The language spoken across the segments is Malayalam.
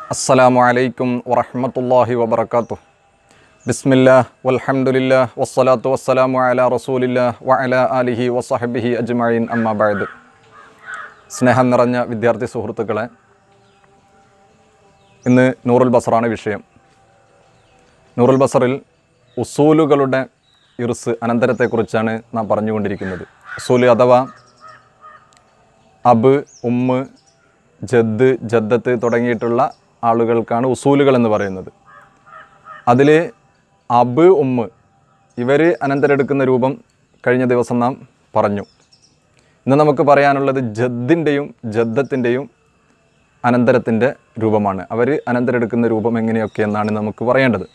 അസ്സലാമു അലൈക്കും വറഹ്മത്തുള്ളാഹി വബറകാത്തു ബിസ്മില്ലാ വൽഹംദുലില്ലാ വസ്സലാത്തു വസ്സലാമു അലാ റസൂലില്ലാ വഅലാ ആലിഹി വസഹബിഹി അജ്മഈൻ അമ്മാ ബഅദ് സ്നേഹം നിറഞ്ഞ വിദ്യാർത്ഥി സുഹൃത്തുക്കളെ ഇന്ന് നൂറുൽ ബസറാണ് വിഷയം നൂറുൽ ബസറിൽ ഉസൂലുകളുടെ ഇർസ് അനന്തരത്തെക്കുറിച്ചാണ് നാം പറഞ്ഞുകൊണ്ടിരിക്കുന്നത് ഉസൂല് അഥവാ അബ് ഉമ്മ് ജദ് ജദ്ദത്ത് തുടങ്ങിയിട്ടുള്ള ആളുകൾക്കാണ് ഉസൂലുകൾ എന്ന് പറയുന്നത് അതിൽ അബ് ഉമ്മ് ഇവർ അനന്തരെടുക്കുന്ന രൂപം കഴിഞ്ഞ ദിവസം നാം പറഞ്ഞു ഇന്ന് നമുക്ക് പറയാനുള്ളത് ജദ്ദിൻ്റെയും ജദ്ദത്തിൻ്റെയും അനന്തരത്തിൻ്റെ രൂപമാണ് അവർ അനന്തരെടുക്കുന്ന രൂപം എങ്ങനെയൊക്കെ എന്നാണ് നമുക്ക് പറയേണ്ടത്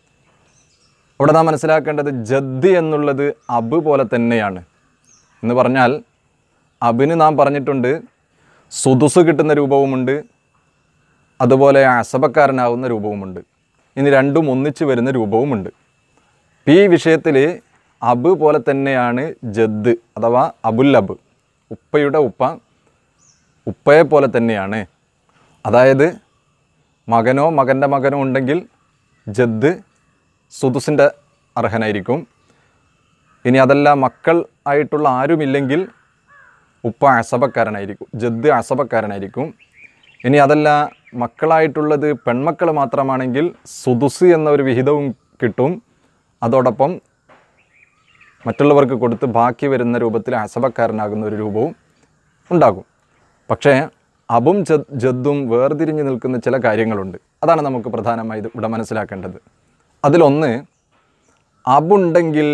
അവിടെ നാം മനസ്സിലാക്കേണ്ടത് ജദ് എന്നുള്ളത് അബ് പോലെ തന്നെയാണ് എന്ന് പറഞ്ഞാൽ അബിന് നാം പറഞ്ഞിട്ടുണ്ട് സുദുസ് കിട്ടുന്ന രൂപവുമുണ്ട് അതുപോലെ അസബക്കാരനാവുന്ന രൂപവുമുണ്ട് ഇനി രണ്ടും ഒന്നിച്ച് വരുന്ന രൂപവുമുണ്ട് ഈ വിഷയത്തിൽ അബ് പോലെ തന്നെയാണ് ജദ് അഥവാ അബുൽ അബ് ഉപ്പയുടെ ഉപ്പ ഉപ്പയെ പോലെ തന്നെയാണ് അതായത് മകനോ മകൻ്റെ മകനോ ഉണ്ടെങ്കിൽ ജദ് സുദുസിൻ്റെ അർഹനായിരിക്കും ഇനി അതല്ല മക്കൾ ആയിട്ടുള്ള ആരുമില്ലെങ്കിൽ ഉപ്പ അസബക്കാരനായിരിക്കും ജദ് അസബക്കാരനായിരിക്കും ഇനി അതല്ല മക്കളായിട്ടുള്ളത് പെൺമക്കൾ മാത്രമാണെങ്കിൽ സുദുസ് എന്ന ഒരു വിഹിതവും കിട്ടും അതോടൊപ്പം മറ്റുള്ളവർക്ക് കൊടുത്ത് ബാക്കി വരുന്ന രൂപത്തിൽ അസബക്കാരനാകുന്ന ഒരു രൂപവും ഉണ്ടാകും പക്ഷേ അബും ജദ് ജദ്ദും വേർതിരിഞ്ഞ് നിൽക്കുന്ന ചില കാര്യങ്ങളുണ്ട് അതാണ് നമുക്ക് പ്രധാനമായി ഇത് ഇവിടെ മനസ്സിലാക്കേണ്ടത് അതിലൊന്ന് അബുണ്ടെങ്കിൽ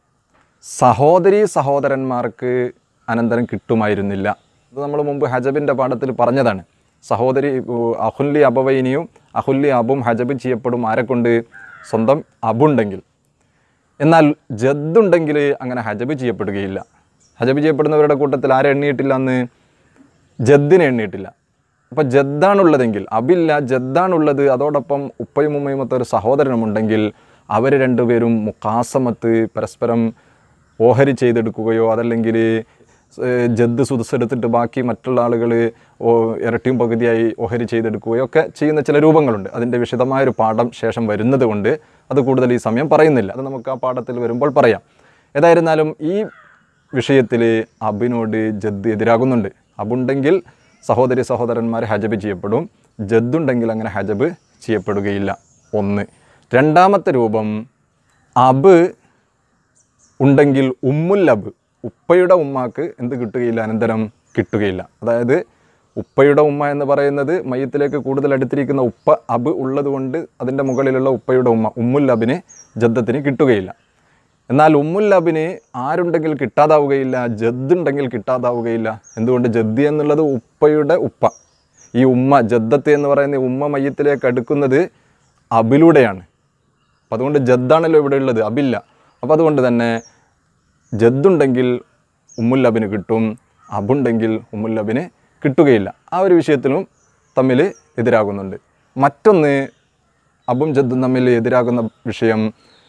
സഹോദരി സഹോദരന്മാർക്ക് അനന്തരം കിട്ടുമായിരുന്നില്ല ഇത് നമ്മൾ മുമ്പ് ഹജബിൻ്റെ പാഠത്തിൽ പറഞ്ഞതാണ് സഹോദരി ഉ- അഹുല്ലി അബവൈനിയും അഹുല്ലി അബും ഹജബ് ചെയ്യപ്പെടും ആരെക്കൊണ്ട് സ്വന്തം അബുണ്ടെങ്കിൽ എന്നാൽ ജദ്ദുണ്ടെങ്കിൽ അങ്ങനെ ഹജബ് ചെയ്യപ്പെടുകയില്ല ഹജബ് ചെയ്യപ്പെടുന്നവരുടെ കൂട്ടത്തിൽ ആരെ എണ്ണിയിട്ടില്ല അന്ന് ജദ്ദിനെ എണ്ണിയിട്ടില്ല അപ്പോൾ ജദ്ദാണുള്ളതെങ്കിൽ അബില്ല ജദ്ദാണുള്ളത് അതോടൊപ്പം ഉപ്പയും ഉമ്മയുമൊത്ത ഒരു സഹോദരനുമുണ്ടെങ്കിൽ അവർ രണ്ടുപേരും മുക്കാസമത്ത് പരസ്പരം ഓഹരി ചെയ്തെടുക്കുകയോ അതല്ലെങ്കിൽ ഏഹ്, ജദ് സുദസ്സെടുത്തിട്ട് ബാക്കി മറ്റുള്ള ആളുകൾ ഇരട്ടിയും പകുതിയായി ഓഹരി ചെയ്തെടുക്കുകയോ ഒക്കെ ചെയ്യുന്ന ചില രൂപങ്ങളുണ്ട് അതിൻ്റെ വിശദമായൊരു പാഠം ശേഷം വരുന്നത് കൊണ്ട് അത് കൂടുതൽ ഈ സമയം പറയുന്നില്ല അത് നമുക്ക് ആ പാഠത്തിൽ വരുമ്പോൾ പറയാം ഏതായിരുന്നാലും ഈ വിഷയത്തിൽ അബിനോട് ജദ് എതിരാകുന്നുണ്ട് അബുണ്ടെങ്കിൽ സഹോദരി സഹോദരന്മാർ ഹജബ് ചെയ്യപ്പെടും ജദ്ദുണ്ടെങ്കിൽ അങ്ങനെ ഹജബ് ചെയ്യപ്പെടുകയില്ല ഒന്ന് രണ്ടാമത്തെ രൂപം അബ് ഉണ്ടെങ്കിൽ ഉമ്മുൽ അബ് ഉപ്പയുടെ ഉമ്മാക്ക് എന്ത് കിട്ടുകയില്ല അനന്തരം കിട്ടുകയില്ല അതായത് ഉപ്പയുടെ ഉമ്മ എന്ന് പറയുന്നത് മയ്യത്തിലേക്ക് കൂടുതൽ അടുത്തിരിക്കുന്ന ഉപ്പ അബ് ഉള്ളതുകൊണ്ട് അതിൻ്റെ മുകളിലുള്ള ഉപ്പയുടെ ഉമ്മ ഉമ്മുൽ അബിന് ജദ്ദത്തിന് കിട്ടുകയില്ല എന്നാൽ ഉമ്മുൽ അബിന് ആരുണ്ടെങ്കിൽ കിട്ടാതാവുകയില്ല ജദ്ദുണ്ടെങ്കിൽ കിട്ടാതാവുകയില്ല എന്തുകൊണ്ട് ജദ്ദി എന്നുള്ളത് ഉപ്പയുടെ ഉപ്പ ഈ ഉമ്മ ജദ്ദത്ത് എന്ന് പറയുന്ന ഈ ഉമ്മ മയ്യത്തിലേക്ക് അടുക്കുന്നത് അബിലൂടെയാണ് അപ്പം അതുകൊണ്ട് ജദ്ദാണല്ലോ ഇവിടെ ഉള്ളത് അബില്ല അപ്പോൾ അതുകൊണ്ട് തന്നെ ജദ്ദുണ്ടെങ്കിൽ ഉമ്മുല്ലബിന് കിട്ടും അബുണ്ടെങ്കിൽ ഉമ്മുല്ലബിന് കിട്ടുകയില്ല ആ ഒരു വിഷയത്തിലും തമ്മിൽ എതിരാകുന്നുണ്ട് മറ്റൊന്ന് അബും ജദ്ദും തമ്മിൽ എതിരാകുന്ന വിഷയം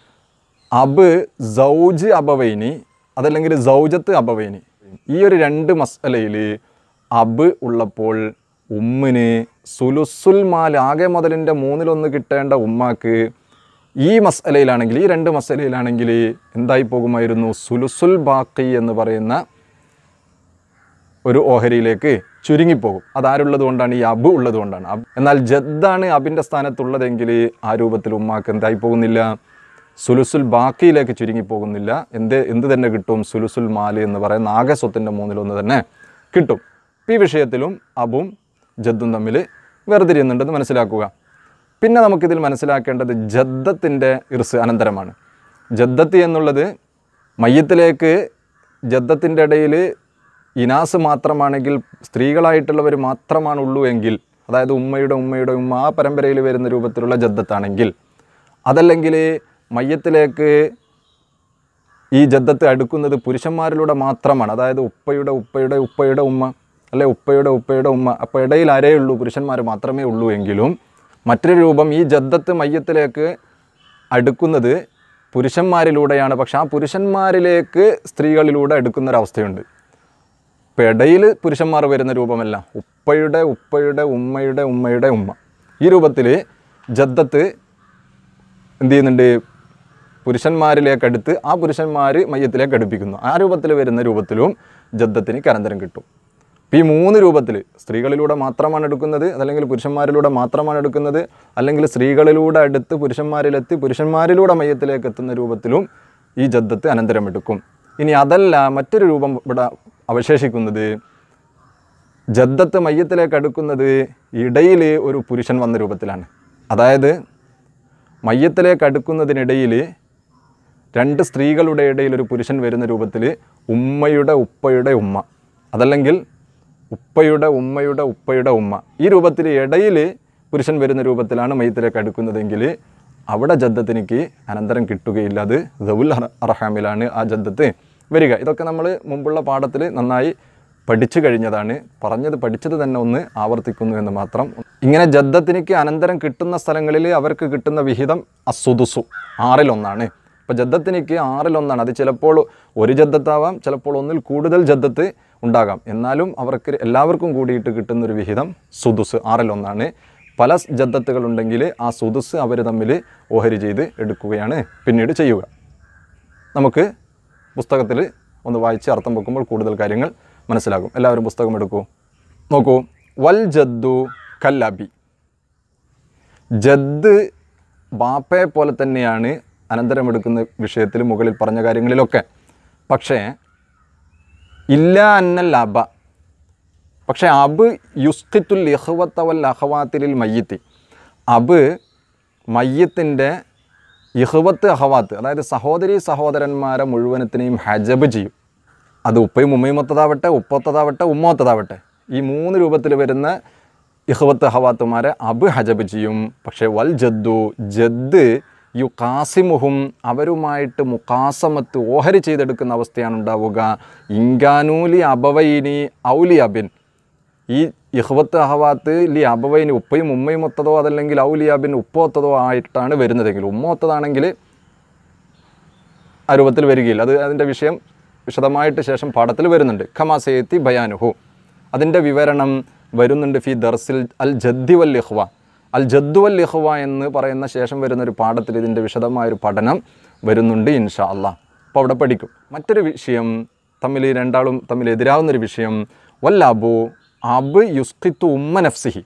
അബ് സൗജ് അബവൈനി അതല്ലെങ്കിൽ സൗജത്ത് അബവൈനി ഈ ഒരു രണ്ട് മസലയിൽ അബ് ഉള്ളപ്പോൾ ഉമ്മിന് സുലുസുൽ മാൽ ആകെ മുതലിൻ്റെ മൂന്നിലൊന്ന് കിട്ടേണ്ട ഉമ്മാക്ക് ഈ മസലയിലാണെങ്കിൽ ഈ രണ്ട് മസലയിലാണെങ്കിൽ എന്തായി പോകുമായിരുന്നു സുലുസുൽ ബാക്കി എന്ന് പറയുന്ന ഒരു ഓഹരിയിലേക്ക് ചുരുങ്ങിപ്പോകും അതാരുള്ളത് കൊണ്ടാണ് ഈ അബ് ഉള്ളത് കൊണ്ടാണ് അബ് എന്നാൽ ജദ്ദാണ് അബിൻ്റെ സ്ഥാനത്തുള്ളതെങ്കിൽ ആ രൂപത്തിൽ ഉമ്മാക്ക് എന്തായി പോകുന്നില്ല സുലുസുൽ ബാക്കിയിലേക്ക് ചുരുങ്ങിപ്പോകുന്നില്ല എന്ത് എന്ത് തന്നെ കിട്ടും സുലുസുൽ മാല് എന്ന് പറയുന്ന ആകെ സ്വത്തിൻ്റെ മൂന്നിലൊന്ന് തന്നെ കിട്ടും ഈ വിഷയത്തിലും അബും ജദ്ദും തമ്മിൽ വേർതിരിയുന്നുണ്ടെന്ന് മനസ്സിലാക്കുക പിന്നെ നമുക്കിതിൽ മനസ്സിലാക്കേണ്ടത് ജദ്ദത്തിൻ്റെ ഇർസ് അനന്തരമാണ് ജദ്ദത്ത് എന്നുള്ളത് മയ്യത്തിലേക്ക് ജദ്ദത്തിൻ്റെ ഇടയിൽ ഇനാസ് മാത്രമാണെങ്കിൽ സ്ത്രീകളായിട്ടുള്ളവർ മാത്രമാണുള്ളൂ എങ്കിൽ അതായത് ഉമ്മയുടെ ഉമ്മയുടെ ഉമ്മ ആ പരമ്പരയിൽ വരുന്ന രൂപത്തിലുള്ള ജദ്ദത്താണെങ്കിൽ അതല്ലെങ്കിൽ മയ്യത്തിലേക്ക് ഈ ജദ്ദത്ത് അടുക്കുന്നത് പുരുഷന്മാരിലൂടെ മാത്രമാണ് അതായത് ഉപ്പയുടെ ഉപ്പയുടെ ഉപ്പയുടെ ഉമ്മ അല്ലെ ഉപ്പയുടെ ഉപ്പയുടെ ഉമ്മ അപ്പോൾ ഇടയിൽ ആരേ ഉള്ളൂ പുരുഷന്മാർ മാത്രമേ ഉള്ളൂ എങ്കിലും മറ്റൊരു രൂപം ഈ ജദ്ദത്ത് മയ്യത്തിലേക്ക് അടുക്കുന്നത് പുരുഷന്മാരിലൂടെയാണ് പക്ഷെ ആ പുരുഷന്മാരിലേക്ക് സ്ത്രീകളിലൂടെ അടുക്കുന്നൊരവസ്ഥയുണ്ട് ഇപ്പം ഇടയിൽ പുരുഷന്മാർ വരുന്ന രൂപമല്ല ഉപ്പയുടെ ഉപ്പയുടെ ഉമ്മയുടെ ഉമ്മയുടെ ഉമ്മ ഈ രൂപത്തിൽ ജദ്ദത്ത് എന്ത് ചെയ്യുന്നുണ്ട് പുരുഷന്മാരിലേക്ക് അടുത്ത് ആ പുരുഷന്മാർ മയ്യത്തിലേക്ക് അടുപ്പിക്കുന്നു ആ രൂപത്തിൽ വരുന്ന രൂപത്തിലും ജദ്ദത്തിന് കരന്തരം കിട്ടും അപ്പോൾ ഈ മൂന്ന് രൂപത്തിൽ സ്ത്രീകളിലൂടെ മാത്രമാണ് എടുക്കുന്നത് അതല്ലെങ്കിൽ പുരുഷന്മാരിലൂടെ മാത്രമാണ് എടുക്കുന്നത് അല്ലെങ്കിൽ സ്ത്രീകളിലൂടെ അടുത്ത് പുരുഷന്മാരിലെത്തി പുരുഷന്മാരിലൂടെ മയ്യത്തിലേക്ക് എത്തുന്ന രൂപത്തിലും ഈ ജദ്ദത്ത് അനന്തരം എടുക്കും ഇനി അതല്ല മറ്റൊരു രൂപം ഇവിടെ അവശേഷിക്കുന്നത് ജദ്ദത്ത് മയ്യത്തിലേക്ക് അടുക്കുന്നത് ഇടയിൽ ഒരു പുരുഷൻ വന്ന രൂപത്തിലാണ് അതായത് മയ്യത്തിലേക്ക് അടുക്കുന്നതിനിടയിൽ രണ്ട് സ്ത്രീകളുടെ ഇടയിൽ ഒരു പുരുഷൻ വരുന്ന രൂപത്തിൽ ഉമ്മയുടെ ഉപ്പയുടെ ഉമ്മ അതല്ലെങ്കിൽ ഉപ്പയുടെ ഉമ്മയുടെ ഉപ്പയുടെ ഉമ്മ ഈ രൂപത്തിൽ ഇടയിൽ പുരുഷൻ വരുന്ന രൂപത്തിലാണ് മയ്യത്തിലേക്ക് അടുക്കുന്നതെങ്കിൽ അവിടെ ജദ്ദത്തിനിക്ക് അനന്തരം കിട്ടുകയില്ല അത് ദവുൽ അറ- അർഹാമിലാണ് ആ ജദ്ദത്ത് വരിക ഇതൊക്കെ നമ്മൾ മുമ്പുള്ള പാഠത്തിൽ നന്നായി പഠിച്ചു കഴിഞ്ഞതാണ് പറഞ്ഞത് പഠിച്ചത് തന്നെ ഒന്ന് ആവർത്തിക്കുന്നു എന്ന് മാത്രം ഇങ്ങനെ ജദ്ദത്തിനിക്ക് അനന്തരം കിട്ടുന്ന സ്ഥലങ്ങളിൽ അവർക്ക് കിട്ടുന്ന വിഹിതം അസുദുസു ആറിലൊന്നാണ് ഇപ്പോൾ ജദ്ദത്തിനിക്ക് ആറിലൊന്നാണ് അത് ചിലപ്പോൾ ഒരു ജദ്ദത്താവാം ചിലപ്പോൾ ഒന്നിൽ കൂടുതൽ ജദ്ദത്ത് ഉണ്ടാകാം എന്നാലും അവർക്ക് എല്ലാവർക്കും കൂടിയിട്ട് കിട്ടുന്ന ഒരു വിഹിതം സുദുസ് ആറിലൊന്നാണ് പല ജദ്ദത്തുകളുണ്ടെങ്കിൽ ആ സുദുസ് അവർ തമ്മിൽ ഓഹരി ചെയ്ത് എടുക്കുകയാണ് പിന്നീട് ചെയ്യുക നമുക്ക് പുസ്തകത്തിൽ ഒന്ന് വായിച്ച് അർത്ഥം വെക്കുമ്പോൾ കൂടുതൽ കാര്യങ്ങൾ മനസ്സിലാകും എല്ലാവരും പുസ്തകം എടുക്കൂ നോക്കൂ വൽ ജദ്ദു കല്ലബി ജദ് ബാപ്പയെ പോലെ തന്നെയാണ് അനന്തരമെടുക്കുന്ന വിഷയത്തിൽ മുകളിൽ പറഞ്ഞ കാര്യങ്ങളിലൊക്കെ പക്ഷേ ഇല്ല അന്നൽ അബ പക്ഷേ അബ് യുസ്ഖിത്തുൽ ഇഹ്വത്ത വൽ അഹവാത്തിലിൽ മയ്യത്തി അബ് മയ്യത്തിൻ്റെ ഇഹ്വത്ത് അഹവാത്ത് അതായത് സഹോദരി സഹോദരന്മാരെ മുഴുവനത്തിനെയും ഹജബ് ചെയ്യും അത് ഉപ്പയും ഉമ്മയും ഒത്തതാവട്ടെ ഉപ്പൊത്തതാവട്ടെ ഉമ്മ ഒത്തതാവട്ടെ ഈ മൂന്ന് രൂപത്തിൽ വരുന്ന ഇഹ്വത്ത് ഹവാത്തുമാരെ അബ് ഹജബ് ചെയ്യും പക്ഷേ വൽ ജദ്ദു ജദ് യു കാസിമുഹും അവരുമായിട്ട് മുക്കാസമത്ത് ഓഹരി ചെയ്തെടുക്കുന്ന അവസ്ഥയാണ് ഉണ്ടാവുക ഇങ്കാനൂലി അബവൈനി ഔലി അബിൻ ഈ ഇഹ്വത്ത് അഹവാത്ത് ലി അബവൈന് ഉപ്പയും ഉമ്മയും ഒത്തതോ അതല്ലെങ്കിൽ ഔലിയാബിൻ ഉപ്പൊത്തതോ ആയിട്ടാണ് വരുന്നതെങ്കിൽ ഉമ്മ ഒത്തതാണെങ്കിൽ ആ രൂപത്തിൽ വരികയില്ല അത് അതിൻ്റെ വിഷയം വിശദമായിട്ട് ശേഷം പാഠത്തിൽ വരുന്നുണ്ട് ഖമാസേത്തി ബയാനുഹു അതിൻ്റെ വിവരണം വരുന്നുണ്ട് ഫി ദർസിൽ അൽ ജദ്ദി വൽ ഇഹ്വ അൽ ജദ്ദു വൽ ഇഹ്വ എന്ന് പറയുന്ന ശേഷം വരുന്ന ഒരു പാഠത്തിൽ ഇതിൻ്റെ വിശദമായൊരു പഠനം വരുന്നുണ്ട് ഇൻഷാ അള്ളാഹ് അപ്പോൾ അവിടെ പഠിക്കും മറ്റൊരു വിഷയം തമ്മിൽ ഈ രണ്ടാളും തമ്മിൽ എതിരാവുന്നൊരു വിഷയം വൽ അബു അബ് യുസ്ഖിത്തു ഉമ്മ നഫ്സിഹി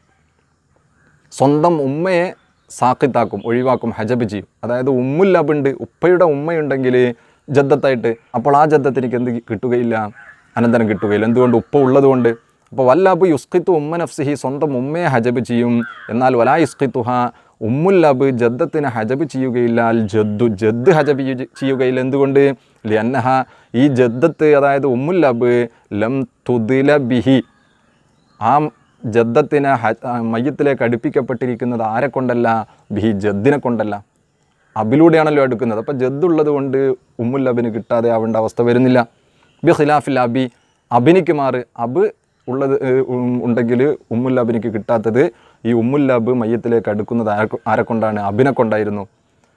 സ്വന്തം ഉമ്മയെ സാക്കിത്താക്കും ഒഴിവാക്കും ഹജബ് ചെയ്യും അതായത് ഉമ്മുല്ലബുണ്ട് ഉപ്പയുടെ ഉമ്മയുണ്ടെങ്കിൽ ജദ്ദത്തായിട്ട് അപ്പോൾ ആ ജദ്ദത്ത് എനിക്ക് എന്ത് കിട്ടുകയില്ല അനന്തരം കിട്ടുകയില്ല എന്തുകൊണ്ട് ഉപ്പ ഉള്ളതുകൊണ്ട് അപ്പോൾ വല്ലാബ് യുസ്ഖിത്തു ഉമ്മ നഫ്സിഹി സ്വന്തം ഉമ്മയെ ഹജബ് ചെയ്യും എന്നാൽ വലാ യുസ്ഖിത്തുഹ ഉമ്മുല്ലബ് ജദ്ദത്തിന് ഹജബ് ചെയ്യുകയില്ല അൽ ജദ്ദു ജദ് ഹജബ് ചെയ്യ- ചെയ്യുകയില്ല എന്തുകൊണ്ട് ലിയന്നഹ ഈ ജദ്ദത്ത് അതായത് ഉമ്മുല്ലബ് ലം തുദില ബിഹി ആ ജദ്ദത്തിനെ ഹ- ആ മയ്യത്തിലേക്ക് അടുപ്പിക്കപ്പെട്ടിരിക്കുന്നത് ആരെ കൊണ്ടല്ല ബി ജദ്ദിനെ കൊണ്ടല്ല അബിലൂടെയാണല്ലോ എടുക്കുന്നത് അപ്പോൾ ജദ്ദുള്ളത് കൊണ്ട് ഉമ്മുൽ അബിന് കിട്ടാതെ ആവേണ്ട അവസ്ഥ വരുന്നില്ല ബി ഖിലാഫിൽ അബി അബിനിക്ക് മാറ് അബ് ഉള്ളത് ഏഹ്, ഉം, ഉണ്ടെങ്കിൽ ഉമ്മുൽ അബിനിക്ക് കിട്ടാത്തത് ഈ ഉമ്മുൽ അബ് മയ്യത്തിലേക്ക് അടുക്കുന്നത് ആരെ ആരെ കൊണ്ടാണ് അബിനെ കൊണ്ടായിരുന്നു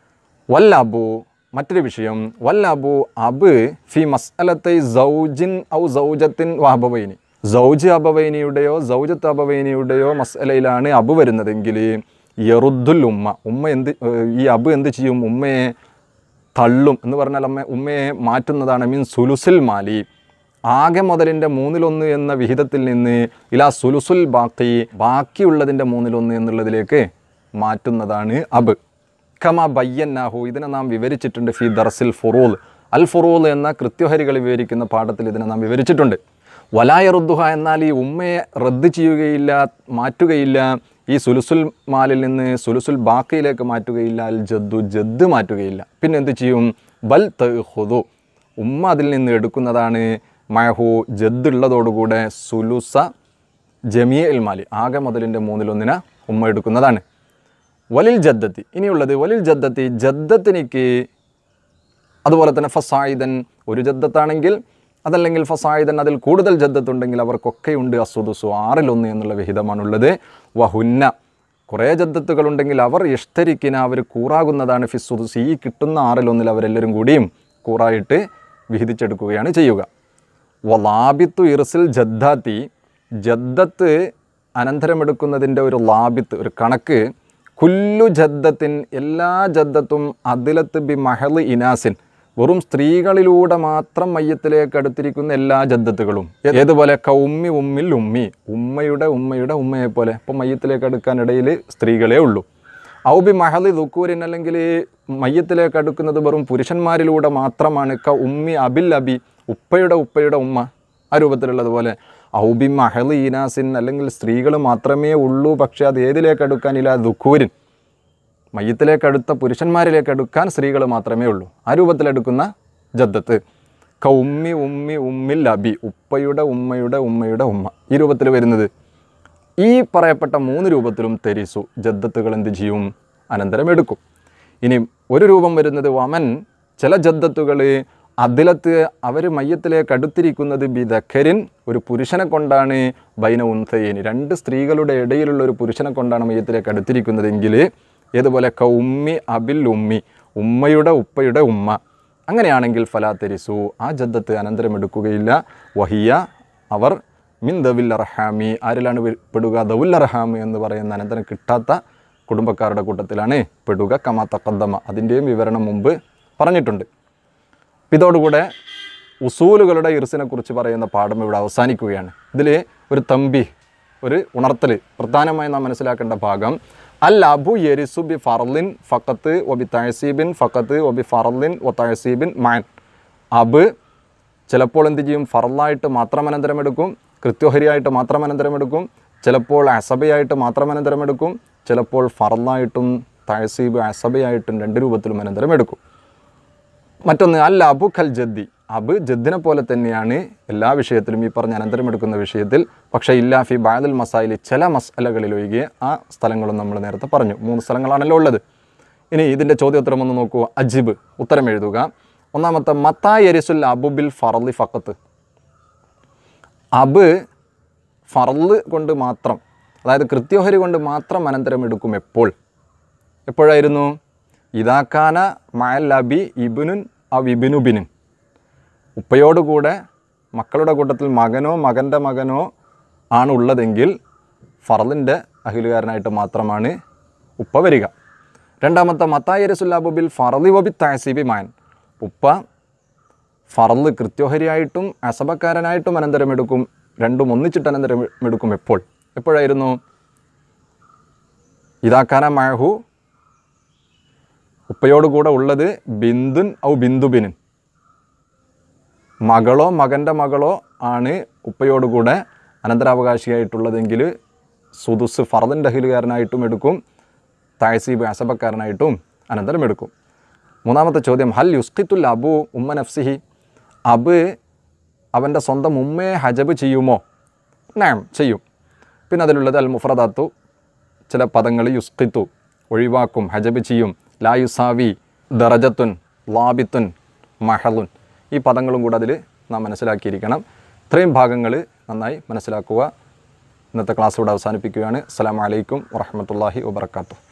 വല്ലബു മറ്റൊരു വിഷയം വല്ലബു അബ് ഫി മസ്അലത്തെ സൗജിൻ ഔ സൗജത്തിൻ വാബവൈനി സൗജ് അബവൈനിയുടെയോ സൗജത്ത് അബവൈനിയുടെയോ മസ്അലയിലാണ് അബ് വരുന്നതെങ്കിൽ യറുദ്ദുൽ ഉമ്മ ഉമ്മ എന്ത് ഏഹ് ഈ അബ് എന്ത് ചെയ്യും ഉമ്മയെ തള്ളും എന്ന് പറഞ്ഞാൽ അമ്മ ഉമ്മയെ മാറ്റുന്നതാണ് മീൻ സുലുസുൽ മാലി ആകെ മുതലിൻ്റെ മൂന്നിലൊന്ന് എന്ന വിഹിതത്തിൽ നിന്ന് ഇലാ സുലുസുൽ ബാക്കി ബാക്കിയുള്ളതിൻ്റെ മൂന്നിലൊന്ന് എന്നുള്ളതിലേക്ക് മാറ്റുന്നതാണ് അബ് കമ ബയ്യന്നാഹു ഇതിനെ നാം വിവരിച്ചിട്ടുണ്ട് ഫി ദർസിൽ ഫുറൂൽ അൽ ഫുറൂൽ എന്ന കൃത്യഹരികൾ വിവരിക്കുന്ന പാഠത്തിൽ ഇതിനെ നാം വിവരിച്ചിട്ടുണ്ട് വലായറുദ്ദുഹ എന്നാൽ ഈ ഉമ്മയെ റദ്ദ് ചെയ്യുകയില്ല മാറ്റുകയില്ല ഈ സുലുസുൽ മാലിൽ നിന്ന് സുലുസുൽ ബാക്കിയിലേക്ക് മാറ്റുകയില്ല അൽ ജദ്ദു ജദ്ദ് മാറ്റുകയില്ല പിന്നെ എന്ത് ചെയ്യും ബൽ തഹുദു ഉമ്മ അതിൽ നിന്ന് എടുക്കുന്നതാണ് മഹു ജദ് ഉള്ളതോടുകൂടെ സുലുസ ജമിയ ഇൽ മാലി ആകെ മുതലിൻ്റെ മൂന്നിലൊന്നിന് ഉമ്മ എടുക്കുന്നതാണ് വലിൽ ജദ്ദത്തി ഇനിയുള്ളത് വലിൽ ജദ്ദത്തി ജദ്ദത്തിനിക്ക് അതുപോലെ തന്നെ ഫസായിദൻ ഒരു ജദ്ദത്താണെങ്കിൽ അതല്ലെങ്കിൽ ഫസായിദൻ അതിൽ കൂടുതൽ ജദ്ദത്തുണ്ടെങ്കിൽ അവർക്കൊക്കെയുണ്ട് അസുദുസു ആറിലൊന്ന് എന്നുള്ള വിഹിതമാണുള്ളത് വഹുന്ന കുറേ ജദ്ദത്തുകളുണ്ടെങ്കിൽ അവർ ഇഷ്തരിക്കിന അവർ കൂറാകുന്നതാണ് ഫിസുദുസ് ഈ കിട്ടുന്ന ആറിലൊന്നിൽ അവരെല്ലാവരും കൂടിയും കൂറായിട്ട് വിഹിതിച്ചെടുക്കുകയാണ് ചെയ്യുക വലാബിത്തു ഇർസിൽ ജദ്ദാത്തി ജദ്ദത്ത് അനന്തരമെടുക്കുന്നതിൻ്റെ ഒരു ലാബിത്ത് ഒരു കണക്ക് കുല്ലു ജദ്ദത്തിൻ എല്ലാ ജദ്ദത്തും അതിലത്ത് ബി മഹൽ ഇനാസിൻ വെറും സ്ത്രീകളിലൂടെ മാത്രം മയ്യത്തിലേക്ക് അടുത്തിരിക്കുന്ന എല്ലാ ജദ്ദത്തുകളും ഏതുപോലെ കൗമ്മി ഉമ്മിൽ ഉമ്മി ഉമ്മയുടെ ഉമ്മയുടെ ഉമ്മയെ പോലെ ഇപ്പം മയ്യത്തിലേക്ക് അടുക്കാനിടയിൽ സ്ത്രീകളേ ഉള്ളൂ ഔബി മഹലി ദുക്കൂരിൻ അല്ലെങ്കിൽ മയ്യത്തിലേക്ക് അടുക്കുന്നത് വെറും പുരുഷന്മാരിലൂടെ മാത്രമാണ് ക ഉമ്മി അബിൽ അബി ഉപ്പയുടെ ഉപ്പയുടെ ഉമ്മ ആ രൂപത്തിലുള്ളതുപോലെ ഔബി മഹലി ഈനാസിൻ അല്ലെങ്കിൽ സ്ത്രീകൾ മാത്രമേ ഉള്ളൂ പക്ഷേ അത് ഏതിലേക്ക് അടുക്കാനില്ല ദുക്കൂരിൻ മയ്യത്തിലേക്ക് അടുത്ത പുരുഷന്മാരിലേക്ക് അടുക്കാൻ സ്ത്രീകൾ മാത്രമേ ഉള്ളൂ ആ രൂപത്തിലെടുക്കുന്ന ജദ്ദത്ത് ക ഉമ്മി ഉമ്മി ഉമ്മിൽ അബി ഉപ്പയുടെ ഉമ്മയുടെ ഉമ്മയുടെ ഉമ്മ ഈ രൂപത്തിൽ വരുന്നത് ഈ പറയപ്പെട്ട മൂന്ന് രൂപത്തിലും തെരിസു ജദ്ദത്തുകൾ എന്ത് ചെയ്യും അനന്തരം എടുക്കും ഇനി ഒരു രൂപം വരുന്നത് വമൻ ചില ജദ്ദത്തുകൾ അതിലത്ത് അവർ മയ്യത്തിലേക്ക് അടുത്തിരിക്കുന്നത് ബിദഖരിൻ ഒരു പുരുഷനെ കൊണ്ടാണ് ബൈന ഉൻസയേനി രണ്ട് സ്ത്രീകളുടെ ഇടയിലുള്ള ഒരു പുരുഷനെ കൊണ്ടാണ് മയ്യത്തിലേക്ക് അടുത്തിരിക്കുന്നതെങ്കിൽ ഏതുപോലെ കൗമ്മി അബിൽ ഉമ്മി ഉമ്മയുടെ ഉപ്പയുടെ ഉമ്മ അങ്ങനെയാണെങ്കിൽ ഫലാ തെരിസു ആ ജദ്ദത്ത് അനന്തരം എടുക്കുകയില്ല വഹിയ അവർ മിൻ ദവിൽ അർഹാമി ആരിലാണ് വെ- പെടുക ദവുൽ അർഹാമി എന്ന് പറയുന്ന അനന്തരം കിട്ടാത്ത കുടുംബക്കാരുടെ കൂട്ടത്തിലാണ് പെടുക കമാ തക്കദ്ദമ അതിൻ്റെയും വിവരണം മുമ്പ് പറഞ്ഞിട്ടുണ്ട് അപ്പം ഇതോടുകൂടെ ഉസൂലുകളുടെ ഇർസിനെ കുറിച്ച് പറയുന്ന പാഠം ഇവിടെ അവസാനിക്കുകയാണ് ഇതിൽ ഒരു തമ്പി ഒരു ഉണർത്തൽ പ്രധാനമായി നാം മനസ്സിലാക്കേണ്ട ഭാഗം അൽ അബു യെരിസു ബി ഫർലിൻ ഫക്കത്ത് ഒബി തഹസീബിൻ ഫക്കത്ത് ഒബി ഫർലിൻ ഒ തഹസീബിൻ മാൻ അബ് ചിലപ്പോൾ എന്ത് ചെയ്യും ഫറലായിട്ട് മാത്രം അനന്തരമെടുക്കും കൃത്യോഹരിയായിട്ട് മാത്രം അനന്തരമെടുക്കും ചിലപ്പോൾ അസബയായിട്ട് മാത്രം അനന്തരമെടുക്കും ചിലപ്പോൾ ഫറലായിട്ടും തഹസീബ് അസബയായിട്ടും രണ്ട് രൂപത്തിലും അനന്തരമെടുക്കും മറ്റൊന്ന് അല്ല അബു ഖൽ ജദ്ദി അബ് ജദ്ദിനെ പോലെ തന്നെയാണ് എല്ലാ വിഷയത്തിലും ഈ പറഞ്ഞ അനന്തരമെടുക്കുന്ന വിഷയത്തിൽ പക്ഷേ ഇല്ലാ ഫി ബാദൽ മസായിൽ ചില മസാലകളിൽ ഒഴികെ ആ സ്ഥലങ്ങളും നമ്മൾ നേരത്തെ പറഞ്ഞു മൂന്ന് സ്ഥലങ്ങളാണല്ലോ ഉള്ളത് ഇനി ഇതിൻ്റെ ചോദ്യോത്തരം ഒന്ന് നോക്കൂ അജിബ് ഉത്തരം എഴുതുക ഒന്നാമത്തെ മത്തായി എരിസുൽ അബുബിൽ ഫറലി ഫക്കത്ത് അബ് ഫറല് കൊണ്ട് മാത്രം അതായത് കൃത്യോഹരി കൊണ്ട് മാത്രം അനന്തരം എടുക്കും എപ്പോൾ എപ്പോഴായിരുന്നു ഇതാക്കാന മയൽ അബി ഇബിനുൻ ആ വിബിനുബിനുൻ ഉപ്പയോടുകൂടെ മക്കളുടെ കൂട്ടത്തിൽ മകനോ മകൻ്റെ മകനോ ആണ് ഉള്ളതെങ്കിൽ ഫറലിൻ്റെ അഹിലുകാരനായിട്ട് മാത്രമാണ് ഉപ്പ വരിക രണ്ടാമത്തെ മത്തായി റസുല്ലാബുബിൽ ഫറലി വബി താസിബി മാൻ ഉപ്പ ഫറല് കൃത്യോഹരിയായിട്ടും അസബക്കാരനായിട്ടും അനന്തരം എടുക്കും രണ്ടും ഒന്നിച്ചിട്ട് അനന്തരം എടുക്കും എപ്പോൾ എപ്പോഴായിരുന്നു ഇതാക്കാന മഴഹു ഉപ്പയോട് കൂടെ ഉള്ളത് ബിന്ദുൻ ഔ ബിന്ദുബിനുൻ മകളോ മകൻ്റെ മകളോ ആണ് ഉപ്പയോട് കൂടെ അനന്തരാവകാശിയായിട്ടുള്ളതെങ്കിൽ സുദുസ് ഫറദിൻ്റെ അഹിലുകാരനായിട്ടും എടുക്കും തായസീബ് അസബക്കാരനായിട്ടും അനന്തരം എടുക്കും മൂന്നാമത്തെ ചോദ്യം ഹൽ യുസ്ഖിത്തുൽ അബു ഉമ്മ നഫ്സിഹി അബ് അവൻ്റെ സ്വന്തം ഉമ്മയെ ഹജബ് ചെയ്യുമോ നാം ചെയ്യും പിന്നെ അതിലുള്ളത് അൽ മുഫ്രദാത്തു ചില പദങ്ങൾ യുസ്ഖിത്തു ഒഴിവാക്കും ഹജബ് ചെയ്യും ലാ യുസാവി ദറജത്തുൻ ലാബിത്തുൻ മഹലുൻ ഈ പദങ്ങളും കൂടെ അതിൽ നാം മനസ്സിലാക്കിയിരിക്കണം ഇത്രയും ഭാഗങ്ങൾ നന്നായി മനസ്സിലാക്കുക ഇന്നത്തെ ക്ലാസ് ഇവിടെ അവസാനിപ്പിക്കുകയാണ് അസ്സലാമു അലൈക്കും വറഹ്മത്തുള്ളാഹി വബർക്കാത്തു